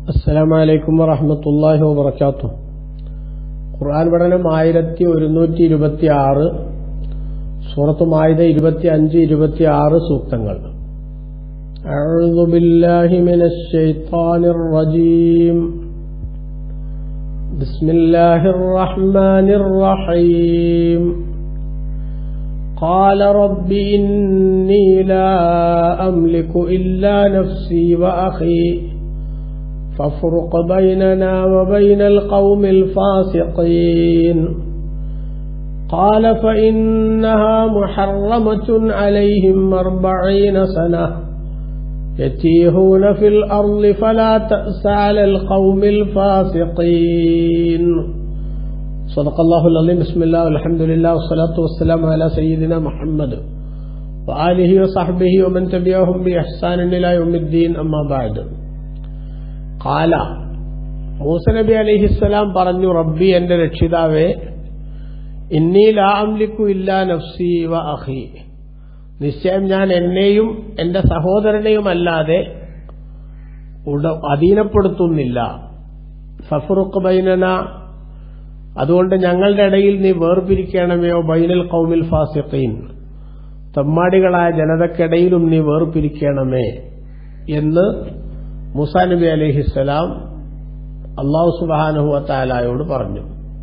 അസ്സലാമു അലൈക്കും വറഹമത്തല്ലാഹി വബർക്കാത്തു ഖുർആൻ പഠനം ആയിരത്തി ഒരുന്നൂറ്റി ഇരുപത്തി ആറ് സൂറത്ത് മായുത ഇരുപത്തി അഞ്ച് ഇരുപത്തി ആറ് സൂക്തങ്ങൾ أعوذ بالله من الشيطان الرجيم بسم الله الرحمن الرحيم قال رب إني لا أملك إلا نفسي وأخي فافرق بيننا وبين القوم الفاسقين قال فإنها محرمة عليهم أربعين سنة يتيهون في الأرض فلا تأس على القوم الفاسقين صدق الله العظيم بسم الله والحمد لله والصلاة والسلام على سيدنا محمد وآله وصحبه ومن تبعهم بإحسان إلى يوم الدين أما بعد കാല മൂസ നബി അലഹിസ്സലാം പറഞ്ഞു റബ്ബി എന്റെ രക്ഷിതാവേ ഇന്നി ലാംലിക്കു ഇല്ല നഫ്സി വ അഹി നിശ്ചയം ഞാൻ എന്നെയും എന്റെ സഹോദരനെയും അല്ലാതെ ഉട അധീനപ്പെടുത്തുന്നില്ല ഫഫറുഖ് ബൈനന അതുകൊണ്ട് ഞങ്ങളുടെ ഇടയിൽ നീ വേർപിരിക്കണമേയോ ബൈനൽ കൗമിൽ ഫാസിഖീൻ തമ്മാടികളായ ജനതക്കിടയിലും നീ വേർപിരിക്കണമേ എന്ന് മുസാ നബി അലഹിസ്സലാം അള്ളാഹു സുബാനഹുവത്താലായോട് പറഞ്ഞു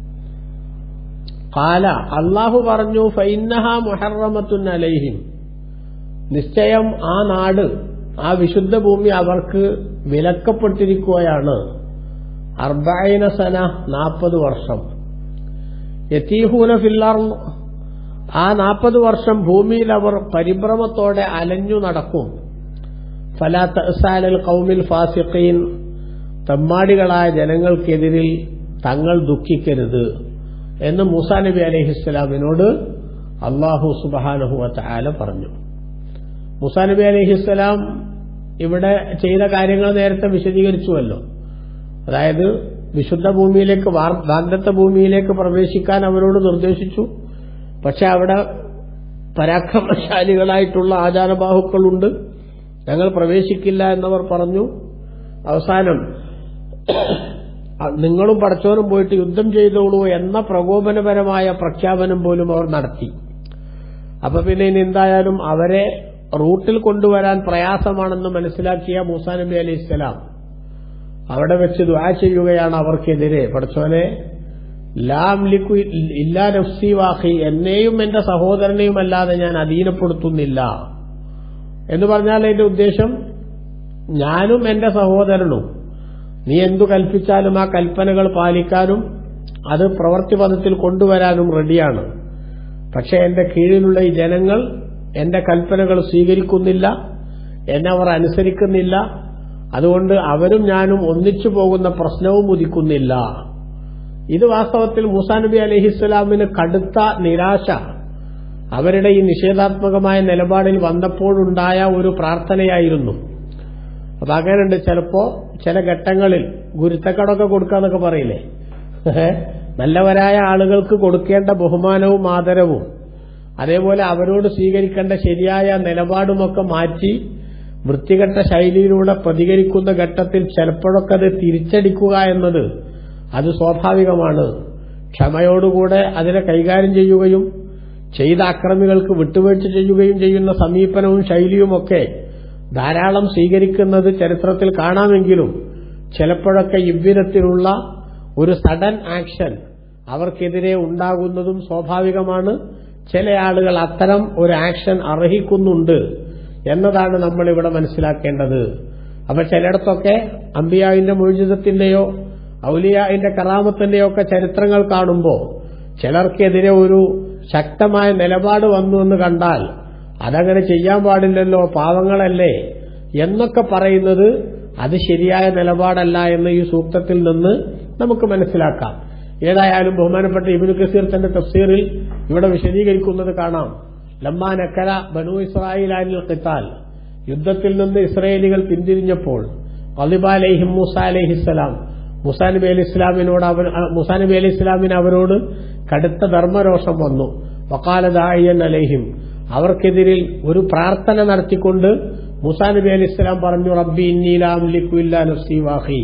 കാല അള്ളാഹു പറഞ്ഞു ഫൈനഹ മുഹറമത്തുൻ അലൈഹിം നിശ്ചയം ആ നാട് ആ വിശുദ്ധ ഭൂമി അവർക്ക് വിലക്കപ്പെട്ടിരിക്കുകയാണ് അർബൈന സന നാൽപ്പത് വർഷം യത്തീഹൂന ഫില്ലർ ആ നാൽപ്പത് വർഷം ഭൂമിയിൽ അവർ പരിഭ്രമത്തോടെ അലഞ്ഞു നടക്കും ഫലാ തസാലൽ കൗമിൽ ഫാസിഖീൻ തമ്മാടികളായ ജനങ്ങൾക്കെതിരിൽ തങ്ങൾ ദുഃഖിക്കരുത് എന്ന് മൂസാ നബി അലഹിസ്സലാമിനോട് അള്ളാഹു സുബാനഹുവത്ത് ആല പറഞ്ഞു മൂസാ നബി അലഹിസ്സലാം ഇവിടെ ചെയ്ത കാര്യങ്ങൾ നേരത്തെ വിശദീകരിച്ചുവല്ലോ അതായത് വിശുദ്ധ ഭൂമിയിലേക്ക് വാഗ്ദത്ത ഭൂമിയിലേക്ക് പ്രവേശിക്കാൻ അവരോട് നിർദ്ദേശിച്ചു പക്ഷെ അവിടെ പരാക്രമശാലികളായിട്ടുള്ള ആചാരബാഹുക്കളുണ്ട് ഞങ്ങൾ പ്രവേശിക്കില്ല എന്നവർ പറഞ്ഞു അവസാനം നിങ്ങളും പടച്ചോനും പോയിട്ട് യുദ്ധം ചെയ്തോളൂ എന്ന പ്രകോപനപരമായ പ്രഖ്യാപനം പോലും അവർ നടത്തി അപ്പൊ പിന്നെ ഇനി എന്തായാലും അവരെ റൂട്ടിൽ കൊണ്ടുവരാൻ പ്രയാസമാണെന്ന് മനസ്സിലാക്കിയ മൂസാ നബി അലൈഹി സ്വലാം അവിടെ വെച്ച് ദ്വാ ചെയ്യുകയാണ് അവർക്കെതിരെ പടച്ചോനെ ലാം ലിക്കു ഇല്ലാ നഫ്സി വാഹി എന്നെയും എന്റെ സഹോദരനെയും അല്ലാതെ ഞാൻ അധീനപ്പെടുത്തുന്നില്ല എന്ന് പറഞ്ഞാൽ അതിന്റെ ഉദ്ദേശം ഞാനും എന്റെ സഹോദരനും നീ എന്തു കൽപ്പിച്ചാലും ആ കൽപ്പനകൾ പാലിക്കാനും അത് പ്രവൃത്തിപഥത്തിൽ കൊണ്ടുവരാനും റെഡിയാണ് പക്ഷെ എന്റെ കീഴിലുള്ള ഈ ജനങ്ങൾ എന്റെ കൽപ്പനകൾ സ്വീകരിക്കുന്നില്ല എന്നെ അവർ അനുസരിക്കുന്നില്ല അതുകൊണ്ട് അവരും ഞാനും ഒന്നിച്ചു പോകുന്ന പ്രശ്നവും ഉദിക്കുന്നില്ല ഇത് വാസ്തവത്തിൽ മൂസാ നബി അലഹിസ്സലാമിന് കടുത്ത നിരാശ അവരുടെ ഈ നിഷേധാത്മകമായ നിലപാടിൽ വന്നപ്പോഴുണ്ടായ ഒരു പ്രാർത്ഥനയായിരുന്നു അപ്പൊ അങ്ങനെയുണ്ട് ചിലപ്പോ ചില ഘട്ടങ്ങളിൽ ഗുരുത്തക്കടൊക്കെ കൊടുക്കാന്നൊക്കെ പറയില്ലേ നല്ലവരായ ആളുകൾക്ക് കൊടുക്കേണ്ട ബഹുമാനവും ആദരവും അതേപോലെ അവരോട് സ്വീകരിക്കേണ്ട ശരിയായ നിലപാടുമൊക്കെ മാറ്റി വൃത്തികെട്ട ശൈലിയിലൂടെ പ്രതികരിക്കുന്ന ഘട്ടത്തിൽ ചിലപ്പോഴൊക്കെ അത് തിരിച്ചടിക്കുക എന്നത് അത് സ്വാഭാവികമാണ് ക്ഷമയോടുകൂടെ അതിനെ കൈകാര്യം ചെയ്യുകയും ചെയ്ത അക്രമികൾക്ക് വിട്ടുവീഴ്ച ചെയ്യുകയും ചെയ്യുന്ന സമീപനവും ശൈലിയുമൊക്കെ ധാരാളം സ്വീകരിക്കുന്നത് ചരിത്രത്തിൽ കാണാമെങ്കിലും ചിലപ്പോഴൊക്കെ ഇவ்விധത്തിലുള്ള ഒരു സഡൻ ആക്ഷൻ അവർക്കെതിരെ ഉണ്ടാകുന്നതും സ്വാഭാവികമാണ് ചില ആളുകൾ അത്തരം ഒരു ആക്ഷൻ അർഹിക്കുന്നുണ്ട് എന്നതാണ് നമ്മൾ ഇവിടെ മനസ്സിലാക്കേണ്ടത് അപ്പൊ ചിലയിടത്തൊക്കെ അമ്പിയാവിന്റെ മോചിതത്തിന്റെയോ ഔലിയാവിന്റെ കറാമത്തിന്റെയോ ഒക്കെ ചരിത്രങ്ങൾ കാണുമ്പോൾ ചിലർക്കെതിരെ ഒരു ശക്തമായ നിലപാട് വന്നു എന്ന് കണ്ടാൽ അതങ്ങനെ ചെയ്യാൻ പാടില്ലല്ലോ പാവങ്ങളല്ലേ എന്നൊക്കെ പറയുന്നത് അത് ശരിയായ നിലപാടല്ല എന്ന് ഈ സൂക്തത്തിൽ നിന്ന് നമുക്ക് മനസ്സിലാക്കാം ഏതായാലും ബഹുമാനപ്പെട്ട ഇബിനു കസീർ തന്റെ തഫ്സീറിൽ ഇവിടെ വിശദീകരിക്കുന്നത് കാണാം ലമ്മാ നക്കര ബനു ഇസ്രായേലാനിൽ ഖിത്താൽ യുദ്ധത്തിൽ നിന്ന് ഇസ്രയേലികൾ പിന്തിരിഞ്ഞപ്പോൾ അലിബ അലൈഹിം മൂസ അലഹിസ്സലാം മുസാ നബി അലി ഇസ്ലാമിനോട് അവർ മുസാ നബി അലി ഇസ്ലാമിന് അവരോട് കടുത്ത ധർമ്മരോഷം വന്നു വക്കാലദായൻ അലൈഹിം അവർക്കെതിരിൽ ഒരു പ്രാർത്ഥന നടത്തിക്കൊണ്ട് മുസാ നബി അലി ഇസ്ലാം പറഞ്ഞു റബ്ബി ഇന്നീലാംലിക്കുല്ല നഫ്സി വാഹി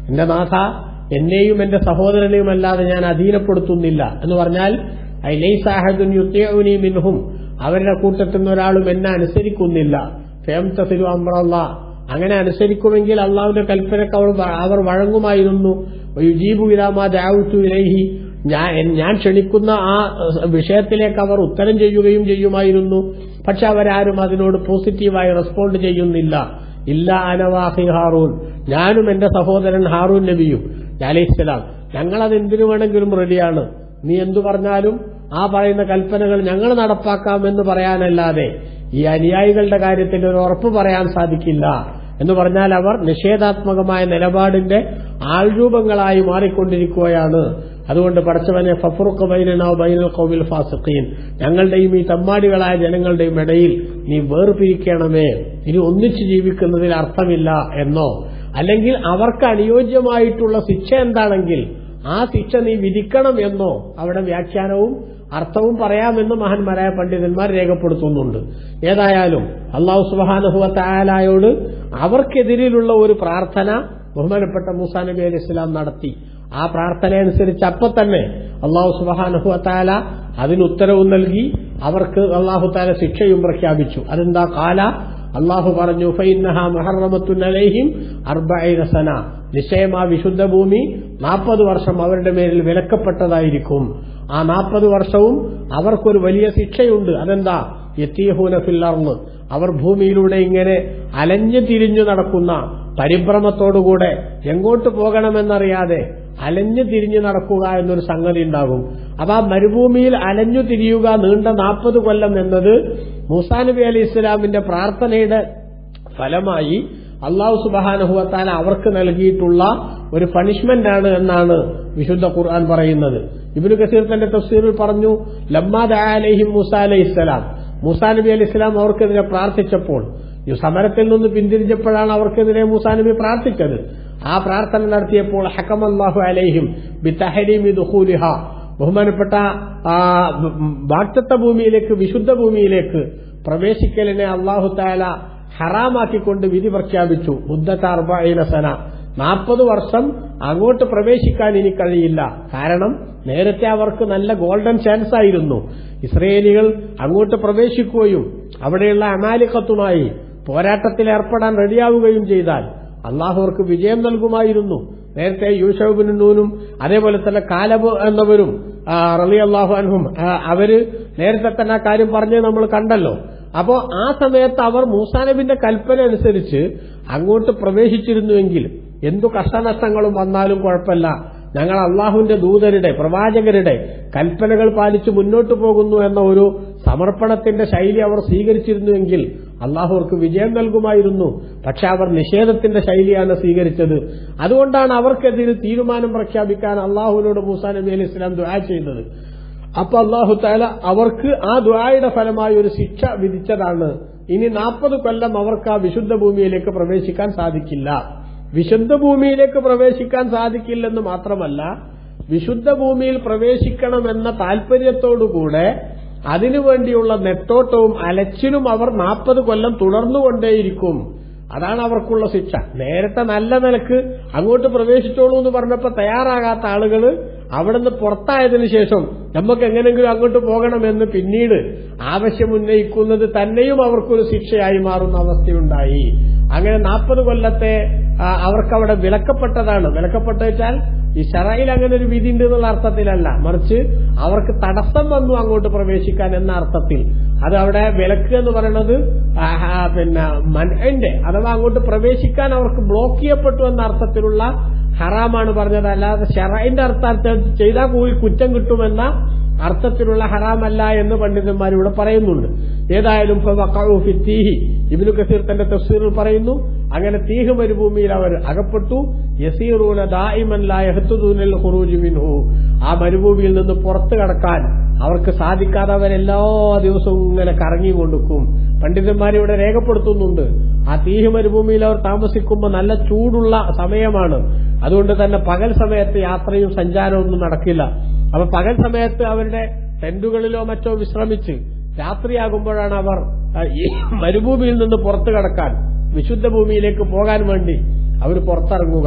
എന്റെ നാഥ എന്നെയും എന്റെ സഹോദരനെയും അല്ലാതെ ഞാൻ അധീനപ്പെടുത്തുന്നില്ല എന്ന് പറഞ്ഞാൽ ഐലൈസാഹദുൻ യുത്തേഉനി മിൻഹും അവരുടെ കൂട്ടത്തിൽ നിന്ന് ഒരാളും എന്നെ അനുസരിക്കുന്നില്ല ഫേം തസിലു അമ്രല്ല അങ്ങനെ അനുസരിക്കുമെങ്കിൽ അള്ളാഹുവിന്റെ കൽപ്പനക്ക് അവർ അവർ വഴങ്ങുമായിരുന്നു യുജീബു ഇലാമാ ദാവുത്തു ഇലൈഹി ഞാൻ ഞാൻ ക്ഷണിക്കുന്ന ആ വിഷയത്തിലേക്ക് അവർ ഉത്തരം ചെയ്യുകയും ചെയ്യുമായിരുന്നു പക്ഷെ അവരാരും അതിനോട് പോസിറ്റീവായി റെസ്പോണ്ട് ചെയ്യുന്നില്ല ഇല്ല അനവാഹി ഹാറൂൻ ഞാനും എന്റെ സഹോദരൻ ഹാറൂൻ നബിയും അലൈഹിസ്സലാം ഞങ്ങളത് എന്തിനു വേണമെങ്കിലും റെഡിയാണ് നീ എന്തു പറഞ്ഞാലും ആ പറയുന്ന കൽപ്പനകൾ ഞങ്ങൾ നടപ്പാക്കാമെന്ന് പറയാനല്ലാതെ ഈ അനുയായികളുടെ കാര്യത്തിൽ ഒരു ഉറപ്പ് പറയാൻ സാധിക്കില്ല എന്ന് പറഞ്ഞാൽ അവർ നിഷേധാത്മകമായ നിലപാടിന്റെ ആൾരൂപങ്ങളായി മാറിക്കൊണ്ടിരിക്കുകയാണ് അതുകൊണ്ട് പടച്ചവനെ ഫഫറുഖ് ബൈനനോ ബൈനൽ കൗമിൽ ഫാസിഖീൻ ഞങ്ങളുടെയും ഈ തമ്മാടികളായ ജനങ്ങളുടെയും ഇടയിൽ നീ വേർപിരിക്കണമേ ഇനി ഒന്നിച്ചു ജീവിക്കുന്നതിൽ അർത്ഥമില്ല എന്നോ അല്ലെങ്കിൽ അവർക്ക് അനുയോജ്യമായിട്ടുള്ള ശിക്ഷ എന്താണെങ്കിൽ ആ ശിക്ഷ നീ വിധിക്കണം എന്നോ അവിടെ വ്യാഖ്യാനവും അർത്ഥവും പറയാമെന്ന് മഹാന്മാരായ പണ്ഡിതന്മാർ രേഖപ്പെടുത്തുന്നുണ്ട് ഏതായാലും അള്ളാഹു സുബാനുഹുവ തായാലായോട് അവർക്കെതിരിലുള്ള ഒരു പ്രാർത്ഥന ബഹുമാനപ്പെട്ട മൂസാ നബി അലി ഇസ്ലാം നടത്തി ആ പ്രാർത്ഥന അനുസരിച്ച് അപ്പൊ തന്നെ അള്ളാഹു സുബാനുഹുവ താല അതിന് ഉത്തരവും നൽകി അവർക്ക് അള്ളാഹു താല ശിക്ഷയും പ്രഖ്യാപിച്ചു അതെന്താ കാല അള്ളാഹു പറഞ്ഞു ഫൈനഹ മുഹറമത്തുൻ അലൈഹിം അർബൈന സന നിശ്ചയം ആ വിശുദ്ധ ഭൂമി നാൽപ്പത് വർഷം അവരുടെ മേലിൽ വിലക്കപ്പെട്ടതായിരിക്കും ആ നാൽപ്പത് വർഷവും അവർക്കൊരു വലിയ ശിക്ഷയുണ്ട് അതെന്താ യത്തീഹൂന ഫില്ലർന്ന് അവർ ഭൂമിയിലൂടെ ഇങ്ങനെ അലഞ്ഞു തിരിഞ്ഞു നടക്കുന്ന പരിഭ്രമത്തോടുകൂടെ എങ്ങോട്ട് പോകണമെന്നറിയാതെ അലഞ്ഞു തിരിഞ്ഞു നടക്കുക എന്നൊരു സംഗതി ഉണ്ടാകും അപ്പൊ ആ മരുഭൂമിയിൽ അലഞ്ഞു തിരിയുക നീണ്ട നാൽപ്പത് കൊല്ലം എന്നത് മൂസാ നബി അലി ഇസ്ലാമിന്റെ പ്രാർത്ഥനയുടെ ഫലമായി അള്ളാഹു സുബാനുഹുവത്താല അവർക്ക് നൽകിയിട്ടുള്ള ഒരു പണിഷ്മെന്റ് ആണ് എന്നാണ് വിശുദ്ധ ഖുർആൻ പറയുന്നത് ഇബിനു കസീർ തന്റെ തഫ്സീറിൽ പറഞ്ഞു ലമ്മാദ് അലഹിം മൂസ അലൈഹി ഇസ്ലാം മൂസാ നബി അലി ഇസ്ലാം അവർക്കെതിരെ പ്രാർത്ഥിച്ചപ്പോൾ ഈ സമരത്തിൽ നിന്ന് പിന്തിരിഞ്ഞപ്പോഴാണ് അവർക്കെതിരെ മൂസാ നബി പ്രാർത്ഥിച്ചത് ആ പ്രാർത്ഥന നടത്തിയപ്പോൾ ഹക്കം അള്ളാഹു അലൈഹിം ബിത്തഹരീമി ദുഹൂലിഹ ബഹുമാനപ്പെട്ട വാക്തത്വ ഭൂമിയിലേക്ക് വിശുദ്ധ ഭൂമിയിലേക്ക് പ്രവേശിക്കലിനെ അള്ളാഹു താല ഹറാമാക്കിക്കൊണ്ട് വിധി പ്രഖ്യാപിച്ചു ബുദ്ധത്ത അർബൈന സന നാൽപ്പത് വർഷം അങ്ങോട്ട് പ്രവേശിക്കാൻ ഇനി കഴിയില്ല കാരണം നേരത്തെ അവർക്ക് നല്ല ഗോൾഡൻ ചാൻസ് ആയിരുന്നു ഇസ്രയേലികൾ അങ്ങോട്ട് പ്രവേശിക്കുകയും അവിടെയുള്ള അമാലിക്കത്തുമായി പോരാട്ടത്തിൽ ഏർപ്പെടാൻ റെഡിയാവുകയും ചെയ്താൽ അള്ളാഹു അവർക്ക് വിജയം നൽകുമായിരുന്നു നേരത്തെ യൂഷബിനൂനും അതേപോലെ തന്നെ കാലബ് എന്നവരും റലി അള്ളാഹു അൻഹും അവര് നേരത്തെ തന്നെ ആ കാര്യം പറഞ്ഞ് നമ്മൾ കണ്ടല്ലോ അപ്പോ ആ സമയത്ത് അവർ മൂസാനബിന്റെ കൽപ്പന അനുസരിച്ച് അങ്ങോട്ട് പ്രവേശിച്ചിരുന്നുവെങ്കിൽ എന്തു കഷ്ടനഷ്ടങ്ങളും വന്നാലും കുഴപ്പമില്ല ഞങ്ങൾ അള്ളാഹുവിന്റെ ദൂതരുടെ പ്രവാചകരുടെ കൽപ്പനകൾ പാലിച്ച് മുന്നോട്ട് പോകുന്നു എന്ന ഒരു സമർപ്പണത്തിന്റെ ശൈലി അവർ സ്വീകരിച്ചിരുന്നുവെങ്കിൽ അള്ളാഹു അവർക്ക് വിജയം നൽകുമായിരുന്നു പക്ഷെ അവർ നിഷേധത്തിന്റെ ശൈലിയാണ് സ്വീകരിച്ചത് അതുകൊണ്ടാണ് അവർക്കെതിരെ തീരുമാനം പ്രഖ്യാപിക്കാൻ അള്ളാഹുവിനോട് മൂസാ നബി അലി ഇസ്ലാം ദുആ ചെയ്തത് അപ്പൊ അള്ളാഹു താല അവർക്ക് ആ ദ്വായുടെ ഫലമായി ഒരു ശിക്ഷ വിധിച്ചതാണ് ഇനി നാൽപ്പത് കൊല്ലം അവർക്ക് ആ വിശുദ്ധ ഭൂമിയിലേക്ക് പ്രവേശിക്കാൻ സാധിക്കില്ല വിശുദ്ധ ഭൂമിയിലേക്ക് പ്രവേശിക്കാൻ സാധിക്കില്ലെന്ന് മാത്രമല്ല വിശുദ്ധ ഭൂമിയിൽ പ്രവേശിക്കണമെന്ന താൽപര്യത്തോടുകൂടെ അതിനുവേണ്ടിയുള്ള നെട്ടോട്ടവും അലച്ചിലും അവർ നാൽപ്പത് കൊല്ലം തുടർന്നുകൊണ്ടേയിരിക്കും അതാണ് അവർക്കുള്ള ശിക്ഷ നേരത്തെ നല്ല നിലക്ക് അങ്ങോട്ട് പ്രവേശിച്ചോളൂ എന്ന് പറഞ്ഞപ്പോ തയ്യാറാകാത്ത ആളുകൾ അവിടുന്ന് പുറത്തായതിനു ശേഷം നമുക്ക് എങ്ങനെങ്കിലും അങ്ങോട്ട് പോകണമെന്ന് പിന്നീട് ആവശ്യം ഉന്നയിക്കുന്നത് തന്നെയും അവർക്കൊരു ശിക്ഷയായി മാറുന്ന അവസ്ഥയുണ്ടായി അങ്ങനെ നാൽപ്പത് കൊല്ലത്തെ അവർക്കവിടെ വിലക്കപ്പെട്ടതാണ് വിലക്കപ്പെട്ട വെച്ചാൽ ഈ ഷറയിൽ അങ്ങനെ ഒരു വിധി ഉണ്ട് എന്നുള്ള അർത്ഥത്തിലല്ല മറിച്ച് അവർക്ക് തടസ്സം വന്നു അങ്ങോട്ട് പ്രവേശിക്കാൻ എന്ന അർത്ഥത്തിൽ അത് അവിടെ വിലക്ക് എന്ന് പറയുന്നത് പിന്നെ മൻന്റെ അഥവാ അങ്ങോട്ട് പ്രവേശിക്കാൻ അവർക്ക് ബ്ലോക്ക് ചെയ്യപ്പെട്ടു എന്ന അർത്ഥത്തിലുള്ള ഹറാമാണ് പറഞ്ഞത് അല്ലാതെ ഷറൈന്റെ അർത്ഥം ചെയ്താൽ കൂടി കുറ്റം കിട്ടുമെന്ന അർത്ഥത്തിലുള്ള ഹറാമല്ല എന്ന് പണ്ഡിതന്മാർ ഇവിടെ പറയുന്നുണ്ട് ഏതായാലും തീഹി ഇബിനു കസീർ തന്റെ തഫ്സീറിൽ പറയുന്നു അങ്ങനെ തീഹ് മരുഭൂമിയിൽ അവർ അകപ്പെട്ടു യസീറൂന ദായിമൻലായഹത്തുദൂനൽ ഖുറൂജ് മിൻഹു ആ മരുഭൂമിയിൽ നിന്ന് പുറത്തു കടക്കാൻ അവർക്ക് സാധിക്കാതെ അവരെല്ലാ ദിവസവും ഇങ്ങനെ കറങ്ങി കൊടുക്കും പണ്ഡിതന്മാർ ഇവിടെ രേഖപ്പെടുത്തുന്നുണ്ട് ആ തീഹ് മരുഭൂമിയിൽ അവർ താമസിക്കുമ്പോൾ നല്ല ചൂടുള്ള സമയമാണ് അതുകൊണ്ട് തന്നെ പകൽ സമയത്ത് യാത്രയും സഞ്ചാരവും ഒന്നും നടക്കില്ല അപ്പൊ പകൽ സമയത്ത് അവരുടെ ടെന്റുകളിലോ മറ്റോ വിശ്രമിച്ച് രാത്രിയാകുമ്പോഴാണ് അവർ ഈ മരുഭൂമിയിൽ നിന്ന് പുറത്തു കടക്കാൻ വിശുദ്ധ ഭൂമിയിലേക്ക് പോകാൻ വേണ്ടി അവർ പുറത്തിറങ്ങുക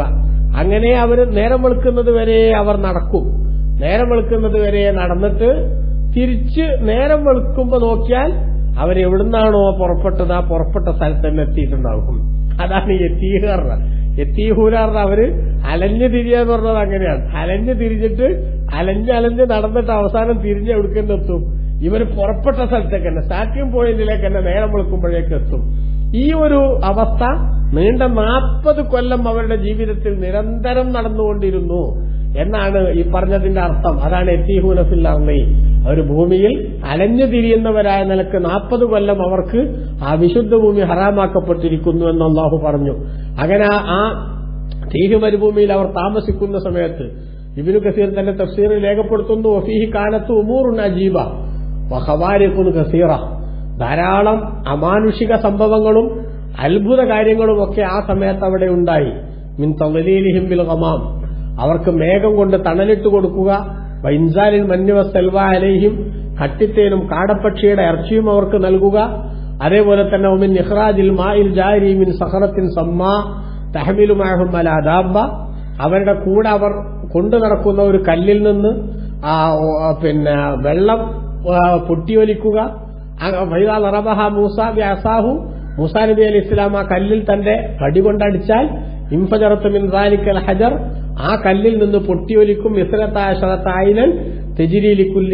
അങ്ങനെ അവർ നേരം വെളുക്കുന്നത് വരെ അവർ നടക്കും നേരം വെളുക്കുന്നത് വരെ നടന്നിട്ട് തിരിച്ച് നേരം വെളുക്കുമ്പോ നോക്കിയാൽ അവരെവിടുന്നാണോ പുറപ്പെട്ടത് ആ പുറപ്പെട്ട സ്ഥലത്ത് തന്നെ എത്തിയിട്ടുണ്ടാകും അതാണ് എത്തീഹർ എത്തീഹൂരാർ അവര് അലഞ്ഞു തിരിയാന്ന് പറഞ്ഞത് അങ്ങനെയാണ് അലഞ്ഞു തിരിഞ്ഞിട്ട് അലഞ്ഞ് അലഞ്ഞ് നടന്നിട്ട് അവസാനം തിരിഞ്ഞ് എവിടുക്കെന്നെ എത്തും ഇവർ പുറപ്പെട്ട സ്ഥലത്തേക്ക് തന്നെ സ്റ്റാർട്ടിംഗ് പോയിന്റിലേക്ക് തന്നെ നേരം വെളുക്കുമ്പോഴേക്ക് എത്തും ഈ ഒരു അവസ്ഥ നീണ്ട നാൽപ്പത് കൊല്ലം അവരുടെ ജീവിതത്തിൽ നിരന്തരം നടന്നുകൊണ്ടിരുന്നു എന്നാണ് ഈ പറഞ്ഞതിന്റെ അർത്ഥം അതാണ് എത്തിഹൂനഫില്ലി അവർ ഭൂമിയിൽ അലഞ്ഞു തിരിയുന്നവരായ നിലക്ക് നാൽപ്പത് കൊല്ലം അവർക്ക് ആ വിശുദ്ധ ഭൂമി ഹറാമാക്കപ്പെട്ടിരിക്കുന്നു എന്ന് അള്ളാഹു പറഞ്ഞു അങ്ങനെ ആ- ആ തീഹ് മരുഭൂമിയിൽ അവർ താമസിക്കുന്ന സമയത്ത് ഇബിനു കസീർ തന്റെ തഫ്സീറിൽ രേഖപ്പെടുത്തുന്നു ഒഫീഹി കാലത്ത് ഉമൂറുൻ അജീബ വഹവാരിഖുൻ കസീറ ധാരാളം അമാനുഷിക സംഭവങ്ങളും അത്ഭുത കാര്യങ്ങളും ഒക്കെ ആ സമയത്ത് അവിടെ ഉണ്ടായി മിൻ തവലീലിഹിം ബിൽ ഗമാം അവർക്ക് മേഘം കൊണ്ട് തണലിട്ട് കൊടുക്കുക വൈൻസാലിൻ മഞ്ഞുവ സെൽവ അലൈഹിം കട്ടിത്തേനും കാടപ്പക്ഷിയുടെ ഇറച്ചിയും അവർക്ക് നൽകുക അതേപോലെ തന്നെ ഒമിൻ ഇഹ്റാജിൽ മായിൽ ജാരി മിൻ സഹറത്തിൻ സമ്മാ തഹമിലുമാഹും അല അദാബ അവരുടെ കൂടെ അവർ കൊണ്ടു നടക്കുന്ന ഒരു കല്ലിൽ നിന്ന് ആ ഓ, ആ, പിന്നെ വെള്ളം ആ, പൊട്ടിയൊലിക്കുക വൈദാ നറബഹ മൂസ വ്യാസാഹു മൂസാ നബി അലി ഇസ്ലാം ആ കല്ലിൽ തന്റെ കടി കൊണ്ടടിച്ചാൽ ഇംഫജറത്ത് മിൻ ദാലിക്കൽ ഹജർ ആ കല്ലിൽ നിന്ന് പൊട്ടിയൊലിക്കും ഇസ്രത്താശറത്തായിനൻ തെജിരിലിക്കുല്ലി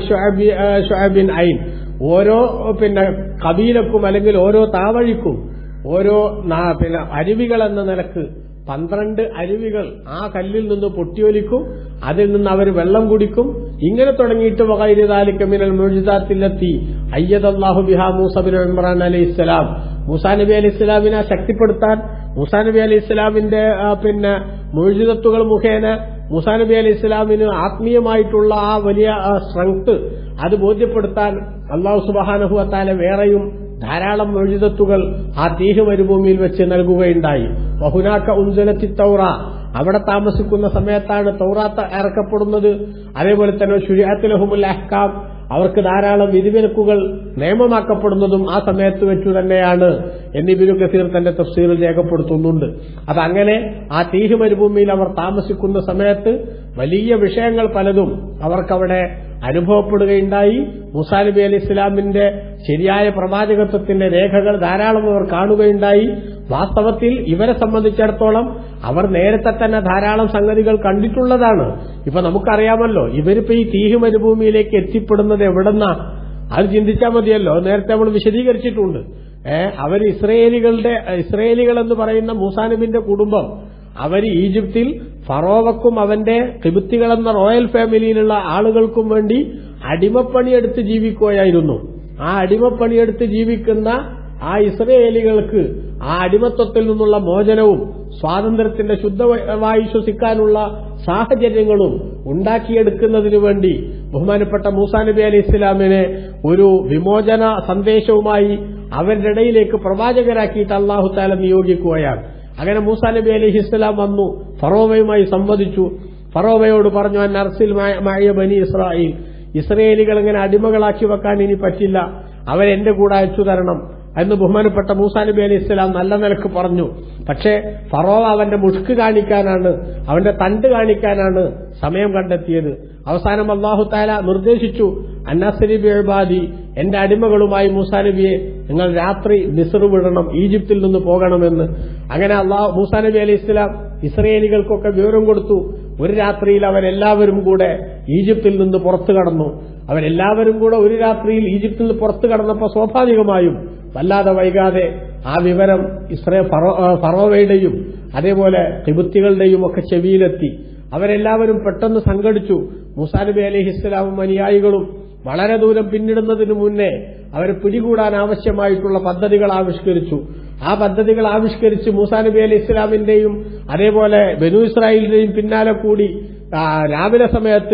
ഷുഅബിൻ ഐൻ ഓരോ പിന്നെ കബീലക്കും അല്ലെങ്കിൽ ഓരോ താവഴിക്കും ഓരോ നാ- പിന്നെ അരുവികൾ എന്ന നിലക്ക് പന്ത്രണ്ട് അരുവികൾ ആ കല്ലിൽ നിന്ന് പൊട്ടിയൊലിക്കും അതിൽ നിന്ന് അവർ വെള്ളം കുടിക്കും ഇങ്ങനെ തുടങ്ങിയിട്ട് വകൈരിതാലിക്കമിനൽ മുഴുതാത്തിലെത്തി അയ്യദല്ലാഹു ബിഹാ മൂസബിൻ ഇമ്രാൻ അലൈഹി ഇസ്ലാം മൂസാ നബി അലൈഹി ഇസ്ലാമിനെ ശക്തിപ്പെടുത്താൻ മൂസാ നബി അലൈഹി ഇസ്ലാമിന്റെ ആ, പിന്നെ മുഴുതത്തുകൾ മുഖേന മൂസാ നബി അലൈഹി ഇസ്ലാമിന് ആത്മീയമായിട്ടുള്ള ആ വലിയ സ്ട്രെങ്ത് അത് ബോധ്യപ്പെടുത്താൻ അള്ളാഹു സുബാനഹുവത്താലെ വേറെയും ധാരാളം മൊഴിതത്തുകൾ ആ തീഹ് മരുഭൂമിയിൽ വെച്ച് നൽകുകയുണ്ടായി ബഹുനാക്ക ഉൻജലത്തി തൗറ അവിടെ താമസിക്കുന്ന സമയത്താണ് തൗറാത്ത് ഇറക്കപ്പെടുന്നത് അതേപോലെ തന്നെ ഷുരിയാത്തുലഹുമുൽ അഹ്കാം അവർക്ക് ധാരാളം വിധിവിലക്കുകൾ നിയമമാക്കപ്പെടുന്നതും ആ സമയത്ത് വെച്ചു തന്നെയാണ് എന്നിബിനു കസീർ തന്റെ തഫ്സീറിൽ രേഖപ്പെടുത്തുന്നുണ്ട് അപ്പൊ അങ്ങനെ ആ തീഹ് മരുഭൂമിയിൽ അവർ താമസിക്കുന്ന സമയത്ത് വലിയ വിഷയങ്ങൾ പലതും അവർക്കവിടെ അനുഭവപ്പെടുകയുണ്ടായി മുസാ നബി അലി ഇസ്ലാമിന്റെ ശരിയായ പ്രവാചകത്വത്തിന്റെ രേഖകൾ ധാരാളം അവർ കാണുകയുണ്ടായി വാസ്തവത്തിൽ ഇവരെ സംബന്ധിച്ചിടത്തോളം അവർ നേരത്തെ തന്നെ ധാരാളം സംഗതികൾ കണ്ടിട്ടുള്ളതാണ് ഇപ്പൊ നമുക്കറിയാമല്ലോ ഇവരിപ്പോ ഈ തീഹ് മരുഭൂമിയിലേക്ക് എത്തിപ്പെടുന്നത് എവിടെന്നാ അത് ചിന്തിച്ചാൽ മതിയല്ലോ നേരത്തെ നമ്മൾ വിശദീകരിച്ചിട്ടുണ്ട് ഏഹ് അവർ ഇസ്രയേലികളുടെ ഇസ്രയേലികൾ എന്ന് പറയുന്ന മൂസാനബിന്റെ കുടുംബം അവർ ഈജിപ്തിൽ ഫറോവക്കും അവന്റെ കിബുത്തികൾ എന്ന റോയൽ ഫാമിലിയിലുള്ള ആളുകൾക്കും വേണ്ടി അടിമപ്പണിയെടുത്ത് ജീവിക്കുകയായിരുന്നു ആ അടിമപ്പണിയെടുത്ത് ജീവിക്കുന്ന ആ ഇസ്രയേലികൾക്ക് ആ അടിമത്വത്തിൽ നിന്നുള്ള മോചനവും സ്വാതന്ത്ര്യത്തിന്റെ ശുദ്ധവായു ശ്വസിക്കാനുള്ള സാഹചര്യങ്ങളും ഉണ്ടാക്കിയെടുക്കുന്നതിനു വേണ്ടി ബഹുമാനപ്പെട്ട മൂസാ നബി അലി ഇസ്ലാമിനെ ഒരു വിമോചന സന്ദേശവുമായി അവരുടെ ഇടയിലേക്ക് പ്രവാചകരാക്കിയിട്ട് അള്ളാഹു താല നിയോഗിക്കുകയാണ് അങ്ങനെ മൂസാ നബി അലി ഇസ്ലാം വന്നു ഫറോവയുമായി സംവദിച്ചു ഫറോവയോട് പറഞ്ഞു അൻ അർസിൽ മായ ബനി ഇസ്രായേൽ ഇസ്രയേലികൾ ഇങ്ങനെ അടിമകളാക്കി വെക്കാൻ ഇനി പറ്റില്ല അവരെന്റെ കൂടെ അയച്ചു തരണം എന്ന് ബഹുമാനപ്പെട്ട മൂസാ നബി അലി ഇസ്ലാം നല്ല നിലക്ക് പറഞ്ഞു പക്ഷേ ഫറോവ അവന്റെ മുഷ്ക് കാണിക്കാനാണ് അവന്റെ തണ്ട് കാണിക്കാനാണ് സമയം കണ്ടെത്തിയത് അവസാനം അള്ളാഹു താല നിർദ്ദേശിച്ചു അന്നസരിബി എഴുബാദി എന്റെ അടിമകളുമായി മൂസാ നബിയെ നിങ്ങൾ രാത്രി നിസർ വിടണം ഈജിപ്തിൽ നിന്ന് പോകണമെന്ന് അങ്ങനെ അള്ളാഹു മൂസാ നബി അലി ഇസ്ലാം ഇസ്രയേലികൾക്കൊക്കെ വിവരം കൊടുത്തു ഒരു രാത്രിയിൽ അവരെല്ലാവരും കൂടെ ഈജിപ്തിൽ നിന്ന് പുറത്തു കടന്നു അവരെല്ലാവരും കൂടെ ഒരു രാത്രിയിൽ ഈജിപ്തിൽ നിന്ന് പുറത്തു കടന്നപ്പോൾ സ്വാഭാവികമായും വല്ലാതെ വൈകാതെ ആ വിവരം ഇസ്രേ ഫറോ ആ, ഫറോവയുടെയും അതേപോലെ തിബുത്തികളുടെയും ഒക്കെ ചെവിയിലെത്തി അവരെല്ലാവരും പെട്ടെന്ന് സംഘടിച്ചു മൂസാ നബി അലൈഹി ഇസ്ലാമും അനുയായികളും വളരെ ദൂരം പിന്നിടുന്നതിന് മുന്നേ അവരെ പിടികൂടാൻ ആവശ്യമായിട്ടുള്ള പദ്ധതികൾ ആവിഷ്കരിച്ചു ആ പദ്ധതികൾ ആവിഷ്കരിച്ച് മൂസാ നബി അലി ഇസ്ലാമിന്റെയും അതേപോലെ ബനു ഇസ്രായേലിന്റെയും പിന്നാലെ കൂടി ആ, രാവിലെ സമയത്ത്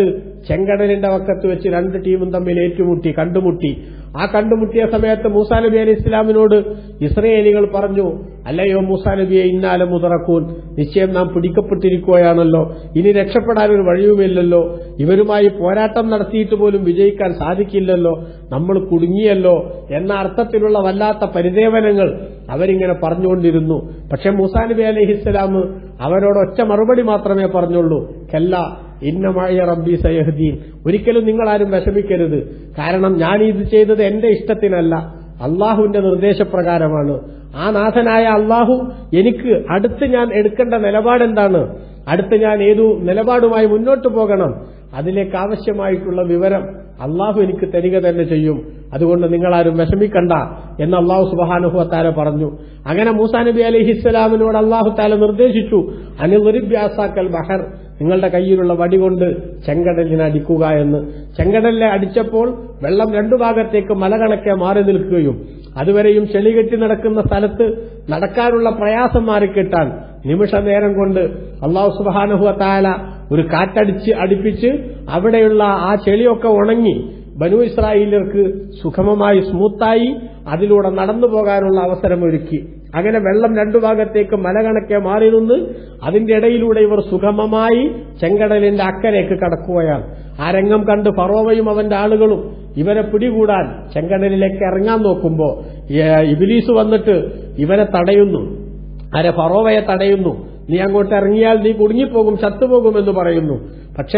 ചെങ്കടലിന്റെ വക്കത്ത് വെച്ച് രണ്ട് ടീമും തമ്മിൽ ഏറ്റുമുട്ടി കണ്ടുമുട്ടി ആ കണ്ടുമുട്ടിയ സമയത്ത് മൂസാ നബി അലി ഇസ്ലാമിനോട് ഇസ്രയേലികൾ പറഞ്ഞു അല്ലയോ മൂസാ നബിയെ ഇന്നാലെ മുതറക്കൂൻ നിശ്ചയം നാം പിടിക്കപ്പെട്ടിരിക്കുകയാണല്ലോ ഇനി രക്ഷപ്പെടാൻ ഒരു വഴിയുമില്ലല്ലോ ഇവരുമായി പോരാട്ടം നടത്തിയിട്ട് പോലും വിജയിക്കാൻ സാധിക്കില്ലല്ലോ നമ്മൾ കുടുങ്ങിയല്ലോ എന്ന അർത്ഥത്തിലുള്ള വല്ലാത്ത പരിദേവനങ്ങൾ അവരിങ്ങനെ പറഞ്ഞുകൊണ്ടിരുന്നു പക്ഷെ മൂസാ നബി അലഹിസ്സലാം അവരോട് ഒറ്റ മറുപടി മാത്രമേ പറഞ്ഞുള്ളൂ കല്ല ഇന്നമായ റബ്ബി സയഹദീൻ ഒരിക്കലും നിങ്ങൾ ആരും വിഷമിക്കരുത് കാരണം ഞാൻ ഇത് ചെയ്തത് എന്റെ ഇഷ്ടത്തിനല്ല അള്ളാഹുവിന്റെ നിർദ്ദേശപ്രകാരമാണ് ആ നാഥനായ അള്ളാഹു എനിക്ക് അടുത്ത് ഞാൻ എടുക്കേണ്ട നിലപാടെന്താണ് അടുത്ത് ഞാൻ ഏതു നിലപാടുമായി മുന്നോട്ട് പോകണം അതിലേക്ക് ആവശ്യമായിട്ടുള്ള വിവരം അള്ളാഹു എനിക്ക് തരിക തന്നെ ചെയ്യും അതുകൊണ്ട് നിങ്ങളാരും വിഷമിക്കണ്ട എന്ന് അള്ളാഹു സുബാനുഹുവത്താല പറഞ്ഞു അങ്ങനെ മൂസാ നബി അലഹിസ്സലാമിനോട് അള്ളാഹു താല നിർദ്ദേശിച്ചു അനിർബ്യാസാക്കൽ ബഹർ നിങ്ങളുടെ കയ്യിലുള്ള വടി കൊണ്ട് ചെങ്കടലിനെ അടിക്കുക എന്ന് ചെങ്കടലിനെ അടിച്ചപ്പോൾ വെള്ളം രണ്ടു ഭാഗത്തേക്ക് മല കണക്കെ മാറി നിൽക്കുകയും അതുവരെയും ചെളി കെട്ടി നടക്കുന്ന സ്ഥലത്ത് നടക്കാനുള്ള പ്രയാസം മാറിക്കിട്ടാൻ നിമിഷ നേരം കൊണ്ട് അള്ളാഹു സുബാനുഹുവ താല ഒരു കാറ്റടിച്ച് അടുപ്പിച്ച് അവിടെയുള്ള ആ ചെളിയൊക്കെ ഉണങ്ങി ബനു ഇസ്രായേലർക്ക് സുഗമമായി സ്മൂത്തായി അതിലൂടെ നടന്നു പോകാനുള്ള അവസരമൊരുക്കി അങ്ങനെ വെള്ളം രണ്ടു ഭാഗത്തേക്ക് മല കണക്കെ മാറി നിന്ന് അതിന്റെ ഇടയിലൂടെ ഇവർ സുഗമമായി ചെങ്കടലിന്റെ അക്കരയ്ക്ക് കടക്കുകയാണ് ആ രംഗം കണ്ട് ഫറോവയും അവന്റെ ആളുകളും ഇവരെ പിടികൂടാൻ ചെങ്കടലിലേക്ക് ഇറങ്ങാൻ നോക്കുമ്പോ ഇബിലീസ് വന്നിട്ട് ഇവരെ തടയുന്നു ആരെ ഫറോവയെ തടയുന്നു നീ അങ്ങോട്ട് ഇറങ്ങിയാൽ നീ കുടുങ്ങിപ്പോകും ചത്തുപോകും എന്ന് പറയുന്നു പക്ഷേ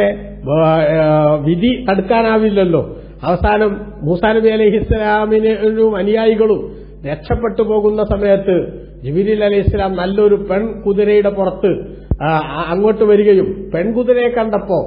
വിധി തടുക്കാനാവില്ലല്ലോ അവസാനം മൂസാ നബി അലൈഹി ഇസ്ലാമിനും അനുയായികളും രക്ഷപ്പെട്ടു പോകുന്ന സമയത്ത് ജിബിരിൽ അലൈഹി ഇസ്ലാം നല്ലൊരു പെൺ കുതിരയുടെ പുറത്ത് അങ്ങോട്ട് വരികയും പെൺകുതിരയെ കണ്ടപ്പോ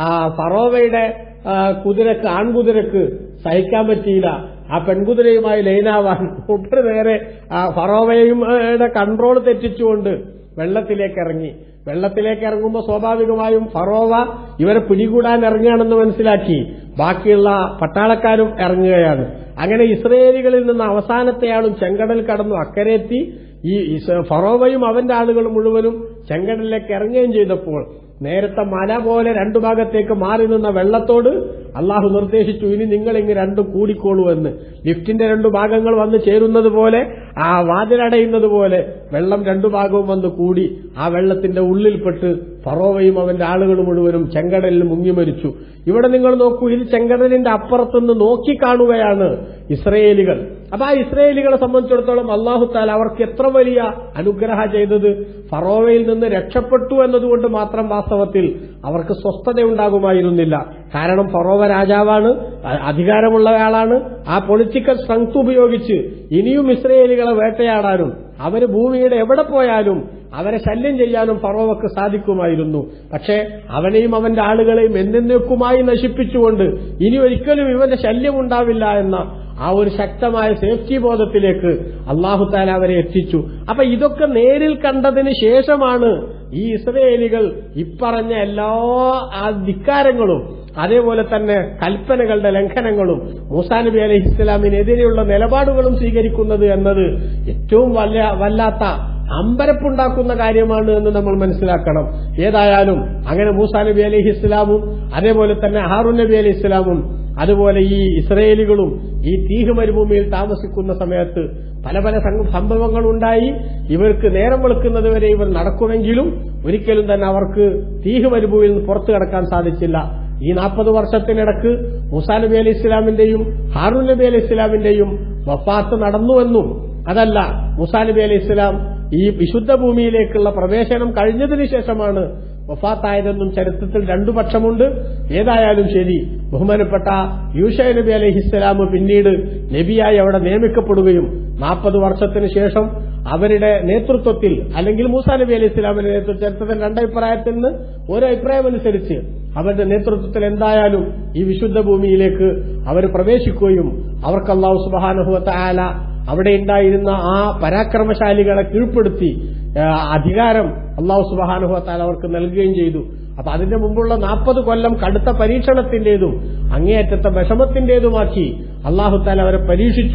ഫറോവയുടെ കുതിരക്ക് ആൺകുതിരക്ക് സഹിക്കാൻ പറ്റിയില്ല ആ പെൺകുതിരയുമായി ലൈനാവാൻ മൂപ്പര് നേരെ ഫറോവയും കൺട്രോൾ തെറ്റിച്ചുകൊണ്ട് വെള്ളത്തിലേക്ക് ഇറങ്ങി വെള്ളത്തിലേക്ക് ഇറങ്ങുമ്പോൾ സ്വാഭാവികമായും ഫറോവ ഇവരെ പിടികൂടാൻ ഇറങ്ങുകയാണെന്ന് മനസ്സിലാക്കി ബാക്കിയുള്ള പട്ടാളക്കാരും ഇറങ്ങുകയാണ് അങ്ങനെ ഇസ്രയേലികളിൽ നിന്ന് അവസാനത്തെയാളും ചെങ്കടൽ കടന്നു അക്കരെത്തി ഈ ഫറോവയും അവന്റെ ആളുകൾ മുഴുവനും ചെങ്കടലിലേക്ക് ഇറങ്ങുകയും ചെയ്തപ്പോൾ നേരത്തെ മല പോലെ രണ്ടു ഭാഗത്തേക്ക് മാറി നിന്ന വെള്ളത്തോട് അള്ളാഹു നിർദ്ദേശിച്ചു ഇനി നിങ്ങൾ ഇങ്ങ് രണ്ടും കൂടിക്കോളൂ എന്ന് ലിഫ്റ്റിന്റെ രണ്ടു ഭാഗങ്ങൾ വന്ന് ചേരുന്നത് പോലെ ആ വാതിലടയുന്നത് പോലെ വെള്ളം രണ്ടു ഭാഗവും വന്ന് കൂടി ആ വെള്ളത്തിന്റെ ഉള്ളിൽപ്പെട്ട് ഫറോവയും അവന്റെ ആളുകൾ മുഴുവനും ചെങ്കടലിൽ മുങ്ങി മരിച്ചു ഇവിടെ നിങ്ങൾ നോക്കൂ ഇത് ചെങ്കടലിന്റെ അപ്പുറത്തുനിന്ന് നോക്കിക്കാണുകയാണ് ഇസ്രയേലികൾ അപ്പൊ ആ ഇസ്രയേലികളെ സംബന്ധിച്ചിടത്തോളം അള്ളാഹു താല അവർക്ക് എത്ര വലിയ അനുഗ്രഹ ചെയ്തത് ഫറോവയിൽ നിന്ന് രക്ഷപ്പെട്ടു എന്നതുകൊണ്ട് മാത്രം വാസ്തവത്തിൽ അവർക്ക് സ്വസ്ഥതയുണ്ടാകുമായിരുന്നില്ല കാരണം ഫറോവ രാജാവാണ് അധികാരമുള്ളയാളാണ് ആ പൊളിറ്റിക്കൽ സ്ട്രെങ്ത് ഉപയോഗിച്ച് ഇനിയും ഇസ്രയേലികളെ വേട്ടയാടാനും അവര് ഭൂമിയുടെ എവിടെ പോയാലും അവരെ ശല്യം ചെയ്യാനും ഫറോവക്ക് സാധിക്കുമായിരുന്നു പക്ഷേ അവനെയും അവന്റെ ആളുകളെയും എന്നേക്കുമായി നശിപ്പിച്ചുകൊണ്ട് ഇനി ഒരിക്കലും ഇവന്റെ ശല്യം ഉണ്ടാവില്ല എന്ന ആ ഒരു ശക്തമായ സേഫ്റ്റി ബോധത്തിലേക്ക് അള്ളാഹു താല അവരെ എത്തിച്ചു അപ്പൊ ഇതൊക്കെ നേരിൽ കണ്ടതിന് ശേഷമാണ് ഈ ഇസ്രയേലികൾ ഇപ്പറഞ്ഞ എല്ലാ ആ ധിക്കാരങ്ങളും അതേപോലെ തന്നെ കൽപ്പനകളുടെ ലംഘനങ്ങളും മൂസാ നബി അലൈഹി ഇസ്ലാമിനെതിരെയുള്ള നിലപാടുകളും സ്വീകരിക്കുന്നത് എന്നത് ഏറ്റവും വല്ല വല്ലാത്ത അമ്പരപ്പുണ്ടാക്കുന്ന കാര്യമാണ് എന്ന് നമ്മൾ മനസ്സിലാക്കണം ഏതായാലും അങ്ങനെ മൂസാ നബി അലൈഹി ഇസ്ലാമും അതേപോലെ തന്നെ ഹാറൂൻ നബി അലൈഹി ഇസ്ലാമും അതുപോലെ ഈ ഇസ്രയേലികളും ഈ തീഹ് മരുഭൂമിയിൽ താമസിക്കുന്ന സമയത്ത് പല പല സംഭവങ്ങളുണ്ടായി ഇവർക്ക് നേരം വെളുക്കുന്നത് വരെ ഇവർ നടക്കുമെങ്കിലും ഒരിക്കലും തന്നെ അവർക്ക് തീഹ് മരുഭൂമിയിൽ നിന്ന് പുറത്തു കടക്കാൻ സാധിച്ചില്ല ഈ നാൽപ്പത് വർഷത്തിനിടക്ക് മുസാ നബി അലി ഇസ്ലാമിന്റെയും ഹാറൂൻ നബി അലി ഇസ്ലാമിന്റെയും വഫാത്ത് നടന്നുവെന്നും അതല്ല മുസാ നബി അലി ഇസ്ലാം ഈ വിശുദ്ധ ഭൂമിയിലേക്കുള്ള പ്രവേശനം കഴിഞ്ഞതിന് ശേഷമാണ് വഫാത്തായതെന്നും ചരിത്രത്തിൽ രണ്ടു പക്ഷമുണ്ട് ഏതായാലും ശരി ബഹുമാനപ്പെട്ട യൂഷ നബി അലഹിസ്സലാം പിന്നീട് നബിയായി അവിടെ നിയമിക്കപ്പെടുകയും നാൽപ്പത് വർഷത്തിന് ശേഷം അവരുടെ നേതൃത്വത്തിൽ അല്ലെങ്കിൽ മൂസാ നബി അലി ഇസ്ലാമിന്റെ നേതൃത്വം ചരിത്രത്തിൽ രണ്ടഭിപ്രായത്തിൽ നിന്ന് ഒരു അഭിപ്രായമനുസരിച്ച് അവരുടെ നേതൃത്വത്തിൽ എന്തായാലും ഈ വിശുദ്ധ ഭൂമിയിലേക്ക് അവർ പ്രവേശിക്കുകയും അവർക്ക് അള്ളാഹു സുബാനുഹുവത്ത ആല അവിടെ ഉണ്ടായിരുന്ന ആ പരാക്രമശാലികളെ കീഴ്പ്പെടുത്തി അധികാരം അള്ളാഹു സുബാനുഹത്താൽ അവർക്ക് നൽകുകയും ചെയ്തു അപ്പൊ അതിന്റെ മുമ്പുള്ള നാൽപ്പത് കൊല്ലം കടുത്ത പരീക്ഷണത്തിന്റേതും അങ്ങേയറ്റത്തെ വിഷമത്തിന്റേതുമാക്കി അള്ളാഹുത്താൽ അവരെ പരീക്ഷിച്ചു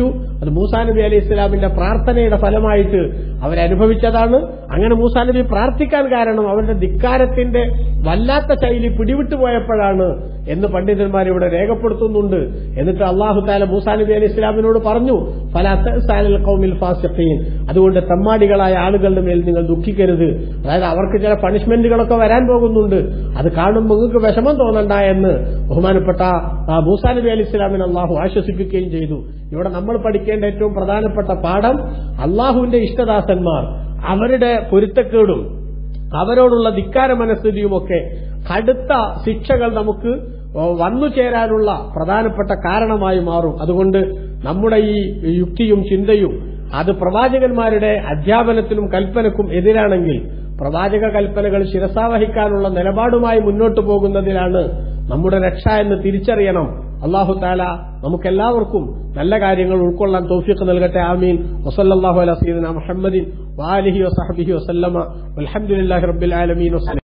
അത് മൂസാ നബി അലൈഹി ഇസ്ലാമിന്റെ പ്രാർത്ഥനയുടെ ഫലമായിട്ട് അവരനുഭവിച്ചതാണ് അങ്ങനെ മൂസാ നബി പ്രാർത്ഥിക്കാൻ കാരണം അവരുടെ ധിക്കാരത്തിന്റെ വല്ലാത്ത ശൈലി പിടിവിട്ടു പോയപ്പോഴാണ് എന്ന് പണ്ഡിതന്മാർ ഇവിടെ രേഖപ്പെടുത്തുന്നുണ്ട് എന്നിട്ട് അള്ളാഹു താല മൂസാ നബി അലൈഹി ഇസ്ലാമിനോട് പറഞ്ഞു ഫലാത്തൽ കൗമിൽ ഫാസിഖീൻ അതുകൊണ്ട് തമ്മാടികളായ ആളുകളുടെ മേൽ നിങ്ങൾ ദുഃഖിക്കരുത് അതായത് അവർക്ക് ചില പണിഷ്മെന്റുകളൊക്കെ വരാൻ പോകുന്നുണ്ട് അത് കാണുമ്പോൾ നിങ്ങൾക്ക് വിഷമം തോന്നണ്ട എന്ന് ബഹുമാനപ്പെട്ട ആ, മൂസാ നബി അലി ഇസ്ലാമിനെ അള്ളാഹു ആശ്വസിപ്പിക്കുകയും ചെയ്തു ഇവിടെ നമ്മൾ പഠിക്കേണ്ട ഏറ്റവും പ്രധാനപ്പെട്ട പാഠം അള്ളാഹുവിന്റെ ഇഷ്ടദാസന്മാർ അവരുടെ പൊരുത്തക്കേടും അവരോടുള്ള ധിക്കാര മനസ്ഥിതിയുമൊക്കെ കടുത്ത ശിക്ഷകൾ നമുക്ക് വന്നു ചേരാനുള്ള പ്രധാനപ്പെട്ട കാരണമായി മാറും അതുകൊണ്ട് നമ്മുടെ ഈ യുക്തിയും ചിന്തയും അത് പ്രവാചകന്മാരുടെ അധ്യാപനത്തിനും കൽപ്പനക്കും എതിരാണെങ്കിൽ പ്രവാചക കൽപ്പനകൾ ശിരസാവഹിക്കാനുള്ള നിലപാടുമായി മുന്നോട്ടു പോകുന്നതിലാണ് നമ്മുടെ രക്ഷ എന്ന് തിരിച്ചറിയണം അള്ളാഹു താല നമുക്കെല്ലാവർക്കും നല്ല കാര്യങ്ങൾ ഉൾക്കൊള്ളാൻ തൗഫീഖ് നൽകട്ടെ ആമീൻ വസല്ലാഹു അല സീദന മുഹമ്മദിൻ വാലിഹി വസഹബിഹി വസല്ലമ അലഹമുല്ലാഹി റബ്ബിൽ ആലമീൻ വസ്സലാം